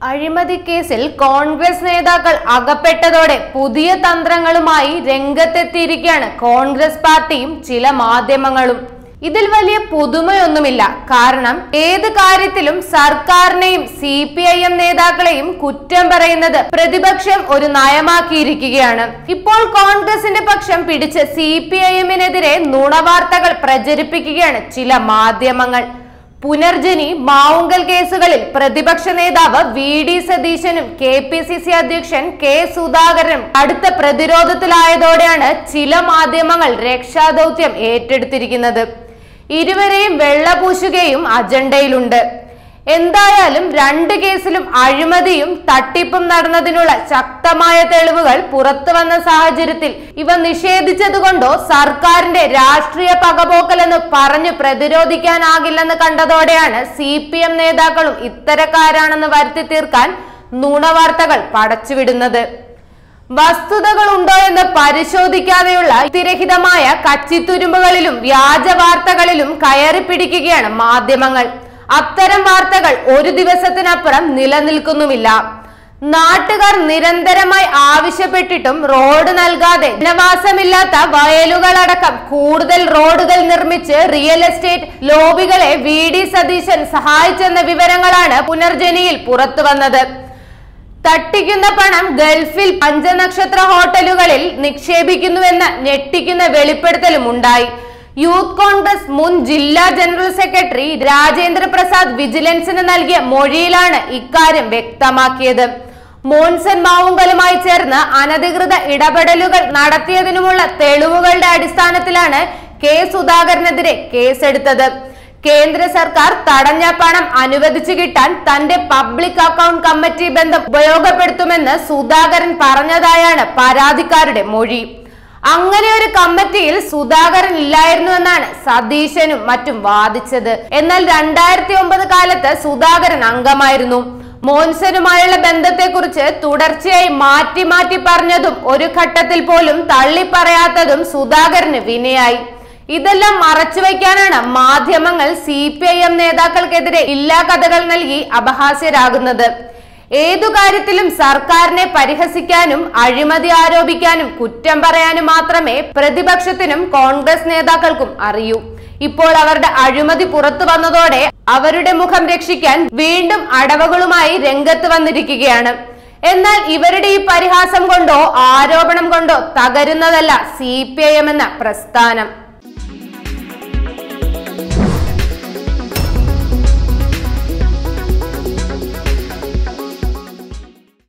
അഴിമതി കേസിൽ കോൺഗ്രസ് നേതാക്കൾ അകപ്പെട്ടതോടെ പുതിയ തന്ത്രങ്ങളുമായി രംഗത്തെത്തിയിരിക്കുകയാണ് കോൺഗ്രസ് പാർട്ടിയും ചില മാധ്യമങ്ങളും ഇതിൽ വലിയ പുതുമയൊന്നുമില്ല കാരണം ഏത് കാര്യത്തിലും സർക്കാരിനെയും സി പി ഐ എം നേതാക്കളെയും കുറ്റം പറയുന്നത് പ്രതിപക്ഷം ഒരു നയമാക്കിയിരിക്കുകയാണ് ഇപ്പോൾ കോൺഗ്രസിന്റെ പക്ഷം പിടിച്ച് സി പി ഐ എമ്മിനെതിരെ നുണവാർത്തകൾ പ്രചരിപ്പിക്കുകയാണ് ചില മാധ്യമങ്ങൾ പുനർജനി മാവുങ്കൽ കേസുകളിൽ പ്രതിപക്ഷ നേതാവ് വി ഡി സതീശനും കെ പി സി സി അധ്യക്ഷൻ കെ സുധാകരനും അടുത്ത പ്രതിരോധത്തിലായതോടെയാണ് ചില മാധ്യമങ്ങൾ രക്ഷാദൗത്യം ഏറ്റെടുത്തിരിക്കുന്നത് ഇരുവരെയും വെള്ളപൂശുകയും അജണ്ടയിലുണ്ട് എന്തായാലും രണ്ട് കേസിലും അഴിമതിയും തട്ടിപ്പും നടന്നതിനുള്ള ശക്തമായ തെളിവുകൾ പുറത്തു വന്ന സാഹചര്യത്തിൽ ഇവ നിഷേധിച്ചതുകൊണ്ടോ സർക്കാരിന്റെ രാഷ്ട്രീയ പകപോക്കലെന്ന് പറഞ്ഞു പ്രതിരോധിക്കാനാകില്ലെന്ന് കണ്ടതോടെയാണ് സി പി എം നേതാക്കളും ഇത്തരക്കാരാണെന്ന് വരുത്തി തീർക്കാൻ നുണവാർത്തകൾ പടച്ചുവിടുന്നത് വസ്തുതകൾ ഉണ്ടോ എന്ന് പരിശോധിക്കാതെയുള്ള യുക്തിരഹിതമായ കച്ചിത്തുരുമ്പുകളിലും വ്യാജ വാർത്തകളിലും കയറി പിടിക്കുകയാണ് മാധ്യമങ്ങൾ അത്തരം വാർത്തകൾ ഒരു ദിവസത്തിനപ്പുറം നിലനിൽക്കുന്നുമില്ല നാട്ടുകാർ നിരന്തരമായി ആവശ്യപ്പെട്ടിട്ടും റോഡ് നൽകാതെ ജനവാസമില്ലാത്ത വയലുകളടക്കം കൂടുതൽ റോഡുകൾ നിർമ്മിച്ച് റിയൽ എസ്റ്റേറ്റ് ലോബികളെ വി ഡി സതീശൻ സഹായിച്ചെന്ന വിവരങ്ങളാണ് പുനർജനിയിൽ പുറത്തു വന്നത് തട്ടിക്കുന്ന പണം ഗൾഫിൽ പഞ്ചനക്ഷത്ര ഹോട്ടലുകളിൽ നിക്ഷേപിക്കുന്നുവെന്ന ഞെട്ടിക്കുന്ന വെളിപ്പെടുത്തലും ഉണ്ടായി യൂത്ത് കോൺഗ്രസ് മുൻ ജില്ലാ ജനറൽ സെക്രട്ടറി രാജേന്ദ്ര പ്രസാദ് വിജിലൻസിന് നൽകിയ മൊഴിയിലാണ് ഇക്കാര്യം വ്യക്തമാക്കിയത് മോൻസൺ മാവുങ്കലുമായി ചേർന്ന് അനധികൃത ഇടപെടലുകൾ നടത്തിയതിനുമുള്ള തെളിവുകളുടെ അടിസ്ഥാനത്തിലാണ് കെ സുധാകരനെതിരെ കേസെടുത്തത് കേന്ദ്ര സർക്കാർ തടഞ്ഞ പണം അനുവദിച്ചു കിട്ടാൻ തന്റെ പബ്ലിക് അക്കൗണ്ട് കമ്മിറ്റി ബന്ധം ഉപയോഗപ്പെടുത്തുമെന്ന് സുധാകരൻ പറഞ്ഞതായാണ് പരാതിക്കാരുടെ മൊഴി അങ്ങനെ ഒരു കമ്മിറ്റിയിൽ സുധാകരൻ ഇല്ലായിരുന്നുവെന്നാണ് സതീശനും മറ്റും വാദിച്ചത് എന്നാൽ രണ്ടായിരത്തി ഒമ്പത് കാലത്ത് സുധാകരൻ അംഗമായിരുന്നു മോൻസനുമായുള്ള ബന്ധത്തെക്കുറിച്ച് തുടർച്ചയായി മാറ്റി മാറ്റി പറഞ്ഞതും ഒരു ഘട്ടത്തിൽ പോലും തള്ളിപ്പറയാത്തതും സുധാകരന് വിനയായി ഇതെല്ലാം മറച്ചുവെക്കാനാണ് മാധ്യമങ്ങൾ സി പി ഐ എം നേതാക്കൾക്കെതിരെ ഇല്ലാ കഥകൾ നൽകി അപഹാസ്യരാകുന്നത് ഏതു കാര്യത്തിലും സർക്കാരിനെ പരിഹസിക്കാനും അഴിമതി ആരോപിക്കാനും കുറ്റം പറയാനും മാത്രമേ പ്രതിപക്ഷത്തിനും കോൺഗ്രസ് നേതാക്കൾക്കും അറിയൂ ഇപ്പോൾ അവരുടെ അഴിമതി പുറത്തു വന്നതോടെ അവരുടെ മുഖം രക്ഷിക്കാൻ വീണ്ടും അടവുകളുമായി രംഗത്ത് വന്നിരിക്കുകയാണ് എന്നാൽ ഇവരുടെ ഈ പരിഹാസം കൊണ്ടോ ആരോപണം കൊണ്ടോ തകരുന്നതല്ല സി പി ഐ എം എന്ന പ്രസ്ഥാനം